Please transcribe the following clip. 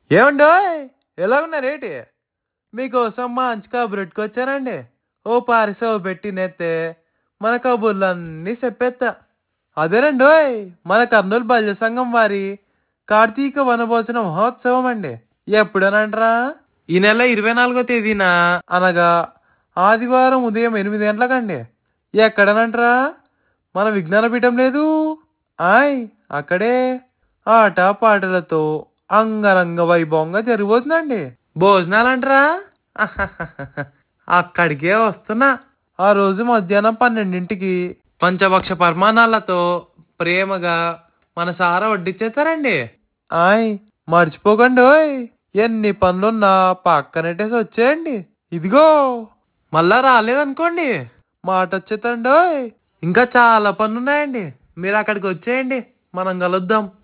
ఏమండోయ్ ఎలా ఉన్నారేటి మీకోసం మంచి కబురెట్టుకు వచ్చానండి ఓ పారిసో పెట్టి నెత్తే మన కబుర్లన్నీ చెప్పేస్తా అదేనండోయ్ మన కర్నూలు బల్య సంఘం వారి కార్తీక వనభోజన మహోత్సవం అండి ఎప్పుడనంటరా ఈ నెల ఇరవై నాలుగో తేదీన అనగా ఆదివారం ఉదయం ఎనిమిది గంటలకండి ఎక్కడనంటరా మన విజ్ఞాన పీఠం లేదు ఆయ్ అక్కడే ఆట పాటలతో అంగరంగ వైభవంగా జరిగిపోతుందండి భోజనాలంటరా అక్కడికే వస్తున్నా ఆ రోజు మధ్యాహ్నం పన్నెండింటికి పంచభక్ష పరిమాణాలతో ప్రేమగా మన సారా వడ్డిచ్చేస్తారండి ఆయ్ మర్చిపోకండి ఓయ్ ఎన్ని పనులున్నా పక్కనెట్టేసి వచ్చేయండి ఇదిగో మళ్ళా రాలేదనుకోండి మాట వచ్చేతండి ఓయ్ ఇంకా చాలా పనులున్నాయండి మీరు అక్కడికి వచ్చేయండి మనం కలుద్దాం